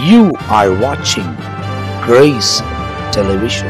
You are watching Grace Television.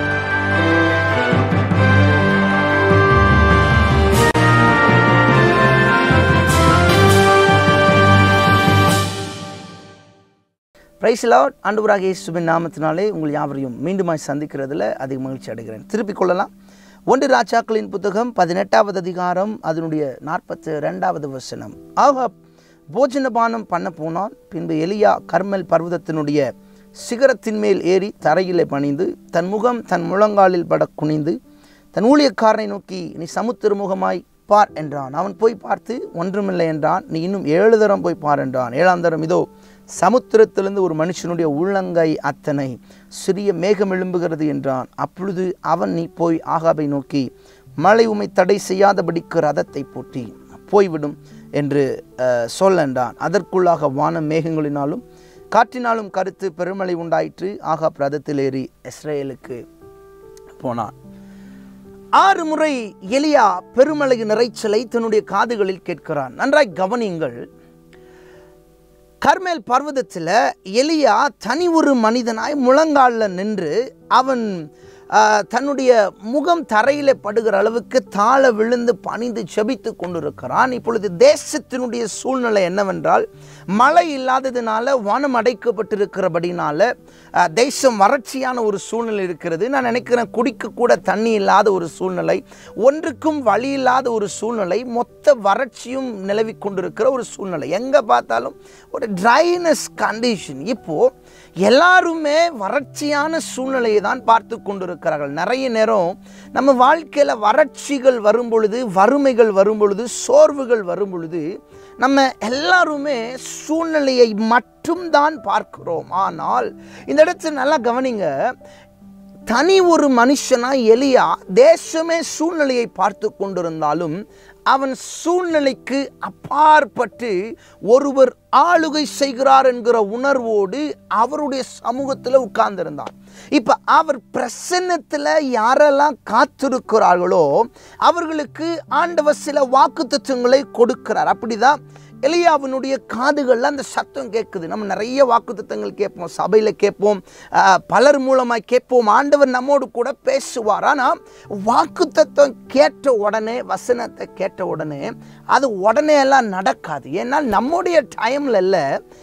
Praise Lord ஆண்டவராக இயேசுவின் நாமத்தினாலே உங்கள் யாவரையும் மீண்டுமாய் சந்திக்கிறதுல அதிக மகிழ்ச்சி அடைகிறேன் திருப்பிக் கொள்ளலாம் ஒன்று ராஜாக்களின் புத்தகம் பதினெட்டாவது அதிகாரம் அதனுடைய நாற்பத்தி ரெண்டாவது வசனம் ஆக போஜனபானம் பண்ண போனான் பின்பு எலியா கர்மெல் பர்வதத்தினுடைய சிகரத்தின் மேல் ஏறி தரையிலே பணிந்து தன் முகம் தன் முழங்காலில் பட குனிந்து தன் ஊழியக்காரனை நோக்கி நீ சமுத்திரமுகமாய் பார் என்றான் அவன் போய் பார்த்து ஒன்றுமில்லை என்றான் நீ இன்னும் ஏழு தரம் போய் பார் என்றான் ஏழாம் தரம் இதோ சமுத்திரத்திலிருந்து ஒரு மனுஷனுடைய உள்ளங்கை அத்தனை சிறிய மேகம் எழும்புகிறது என்றான் அப்பொழுது அவன் நீ போய் ஆகாபை நோக்கி மழை உமை தடை செய்யாதபடிக்கு ரதத்தை பூட்டி போய்விடும் என்று அஹ், சொல் என்றான் அதற்குள்ளாக வானம் மேகங்களினாலும் காற்றினாலும் கருத்து பெருமழை உண்டாயிற்று ஆகாப் ரதத்தில் ஏறி இஸ்ரேலுக்கு போனான் ஆறு முறை எலியா பெருமழையின் இறைச்சலை தன்னுடைய காதுகளில் கேட்கிறான் நன்றாய் கவனியுங்கள் கர்மேல் பர்வதத்தில் எலியா தனி ஒரு மனிதனாய் முழங்காலில் நின்று அவன் ஆ, தன்னுடைய முகம் தரையிலே படுகிற அளவுக்கு தாழ விழுந்து பணிந்து செபித்து கொண்டிருக்கிறான் இப்பொழுது தேசத்தினுடைய சூழ்நிலை என்னவென்றால் மழை இல்லாததுனால வானம் அடைக்கப்பட்டிருக்கிறபடினால ஆ, தேசம் வறட்சியான ஒரு சூழ்நிலை இருக்கிறது நான் நினைக்கிறேன் குடிக்க கூட தண்ணி இல்லாத ஒரு சூழ்நிலை ஒன்றுக்கும் வழி இல்லாத ஒரு சூழ்நிலை மொத்த வறட்சியும் நிலவி கொண்டிருக்கிற ஒரு சூழ்நிலை எங்கே பார்த்தாலும் ஒரு ட்ரைனஸ் கண்டிஷன் இப்போ எல்லாருமே வறட்சியான சூழ்நிலையை தான் பார்த்து கொண்டிருக்கிறார்கள் நிறைய நேரம் நம்ம வாழ்க்கையில் வறட்சிகள் வரும் பொழுது வறுமைகள் வரும் பொழுது சோர்வுகள் வரும் பொழுது நம்ம எல்லாருமே சூழ்நிலையை மட்டும்தான் பார்க்கிறோம் ஆனால் இந்த இடத்துல நல்லா கவனிங்க தனி ஒரு மனுஷனா எலியா தேசமே சூழ்நிலையை பார்த்து கொண்டிருந்தாலும் அவன் சூழ்நிலைக்கு அப்பாற்பட்டு ஒருவர் ஆளுகை செய்கிறார் என்கிற உணர்வோடு அவருடைய சமூகத்தில் உட்கார்ந்திருந்தான் இப்போ அவர் பிரசன்னத்தில் யாரெல்லாம் காத்திருக்கிறார்களோ அவர்களுக்கு ஆண்டவர் சில வாக்குத்தத்தங்களை கொடுக்கிறார் அப்படிதான் எலியாவினுடைய காதுகளில் அந்த சத்தம் கேட்குது நம்ம நிறைய வாக்குத்தத்தங்கள் கேட்போம் சபையில் கேட்போம் ஆஹ், பலர் மூலமாக கேட்போம் ஆண்டவர் நம்மோடு கூட பேசுவார் ஆனால் வாக்குத்தத்தம் கேட்ட உடனே வசனத்தை கேட்ட உடனே அது உடனே எல்லாம் நடக்காது ஏன்னா நம்முடைய டைமில் இல்லை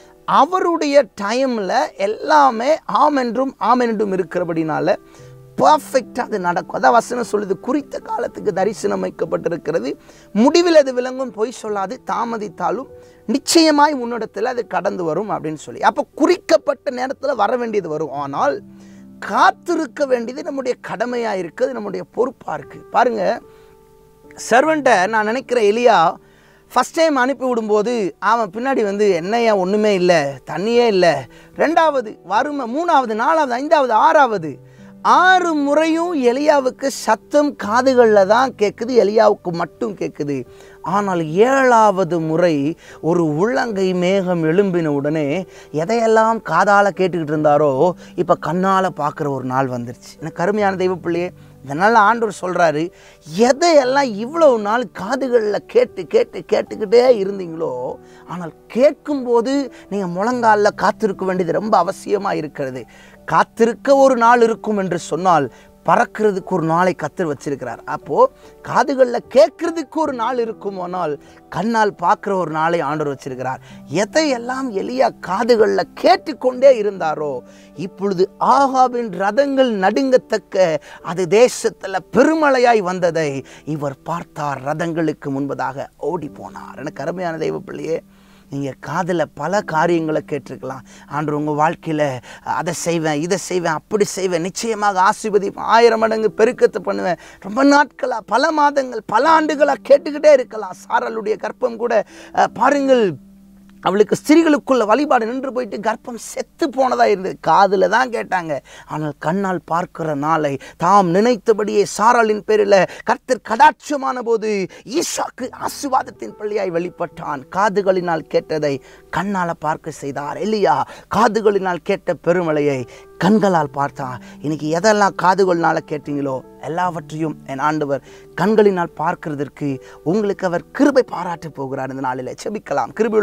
அவருடைய டைமில் எல்லாமே ஆம் என்றும் ஆம் என்றும் இருக்கிறபடினால பர்ஃபெக்டாக அது நடக்கும் அதான் வசனம் சொல்லுது குறித்த காலத்துக்கு தரிசனம் வைக்கப்பட்டிருக்கிறது முடிவில் அது விளங்கும் பொய் சொல்லாது தாமதித்தாலும் நிச்சயமாய் முன்னிடத்தில் அது கடந்து வரும் அப்படின்னு சொல்லி அப்போ குறிக்கப்பட்ட நேரத்தில் வர வேண்டியது வரும் ஆனால் காத்திருக்க வேண்டியது நம்முடைய கடமையாக இருக்குது நம்முடைய பொறுப்பாக இருக்குது பாருங்கள் சர்வெண்ட்டை நான் நினைக்கிறேன் எலியா ஃபஸ்ட் டைம் அனுப்பி விடும்போது அவன் பின்னாடி வந்து என்னையா ஒன்றுமே இல்லை தண்ணியே இல்லை ரெண்டாவது வறுமை மூணாவது நாலாவது ஐந்தாவது ஆறாவது ஆறு முறையும் எலியாவுக்கு சத்தம் காதுகளில் தான் கேட்குது எலியாவுக்கு மட்டும் கேட்குது ஆனால் ஏழாவது முறை ஒரு உள்ளங்கை மேகம் எழும்பின உடனே எதையெல்லாம் காதால் கேட்டுக்கிட்டு இருந்தாரோ இப்போ கண்ணால் பார்க்குற ஒரு நாள் வந்துருச்சு எனக்கு கருமையான தெய்வ பிள்ளையே இதனால் ஆண்டவர் சொல்கிறாரு எதையெல்லாம் இவ்வளவு நாள் காதுகளில் கேட்டு கேட்டு கேட்டுக்கிட்டே இருந்தீங்களோ ஆனால் கேட்கும்போது நீங்கள் முழங்காலில் காத்திருக்க வேண்டியது ரொம்ப அவசியமாக இருக்கிறது காத்திருக்க ஒரு நாள் இருக்கும் என்று சொன்னால் பறக்கிறதுக்கு ஒரு நாளை கத்தர் வச்சிருக்கிறார் அப்போது காதுகளில் கேட்கறதுக்கு ஒரு நாள் இருக்குமானால் கண்ணால் பார்க்குற ஒரு நாளை ஆண்டவர் வச்சிருக்கிறார் எதையெல்லாம் எளியா காதுகளில் கேட்டுக்கொண்டே இருந்தாரோ இப்பொழுது ஆகாவின் ரதங்கள் நடுங்கத்தக்க அது தேசத்தில் பெருமழையாய் வந்ததை இவர் பார்த்தார் ரதங்களுக்கு முன்பதாக ஓடி போனார் எனக்கு அருமையான தெய்வ பிள்ளையே நீங்கள் காதில் பல காரியங்களை கேட்டிருக்கலாம் ஆண்டு உங்கள் வாழ்க்கையில் அதை செய்வேன் இதை செய்வேன் அப்படி செய்வேன் நிச்சயமாக ஆசிர்வதி ஆயிரம் மடங்கு பெருக்கத்தை பண்ணுவேன் ரொம்ப நாட்களாக பல மாதங்கள் பல ஆண்டுகளாக கேட்டுக்கிட்டே இருக்கலாம் சாரலுடைய கற்பம் கூட அஹ், பாருங்கள் அவளுக்கு ஸ்திரீகளுக்குள்ள வழிபாடு நின்று போயிட்டு கர்ப்பம் செத்து போனதா இருந்தது காதில் தான் கேட்டாங்க ஆனால் கண்ணால் பார்க்கிற நாளை தாம் நினைத்தபடியே சாராளின் பேரில் கர்த்தர் கடாட்சமான போது ஈசாக்கு ஆசுவாதத்தின் பள்ளியாய் வெளிப்பட்டான் காதுகளினால் கேட்டதை கண்ணால் பார்க்க செய்தார் எலியா காதுகளினால் கேட்ட பெருமழையை கண்களால் பார்த்தா இன்னைக்கு எதெல்லாம் காதுகள்னால கேட்டீங்களோ எல்லாவற்றையும் என் ஆண்டவர் கண்களினால் பார்க்கிறதற்கு உங்களுக்கு அவர் கிருபை பாராட்ட போகிறார் இந்த நாளில் செபிக்கலாம் கிருபையுள்ள ஆண்டவரே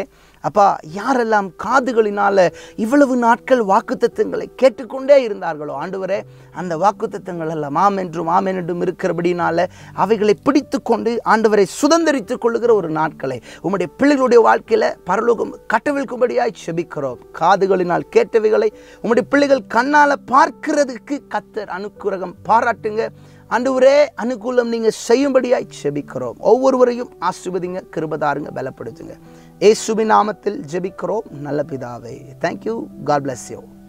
அப்பா யாரெல்லாம் காதுகளினால இவ்வளவு நாட்கள் வாக்குத்தத்தங்களை கேட்டுக்கொண்டே இருந்தார்களோ ஆண்டவரே அந்த வாக்குத்தத்தங்கள் எல்லாம் ஆம் என்றும் ஆம் என்றும் இருக்கிறபடினால அவைகளை பிடித்து கொண்டு ஆண்டவரை சுதந்திரித்துக் கொள்ளுகிற ஒரு நாட்களை உம்முடைய பிள்ளைகளுடைய வாழ்க்கையில பரலோகம் கட்டவிழ்க்கும்படியாய் செபிக்கிறோம் காதுகளினால் கேட்டவைகளை உம்முடைய பிள்ளைகள் கண்ணால பார்க்கிறதுக்கு கத்தர் அனுக்கிரகம் பாராட்டுங்க ஆண்டவரே அனுகூலம் நீங்க செய்யும்படியாய் செபிக்கிறோம் ஒவ்வொருவரையும் ஆசிர்வதிங்க கிருபதாருங்க பலப்படுத்துங்க ஏசுபின் நாமத்தில் ஜெபிக்கிறோம் நல்ல பிதாவே தேங்க்யூ காட் bless you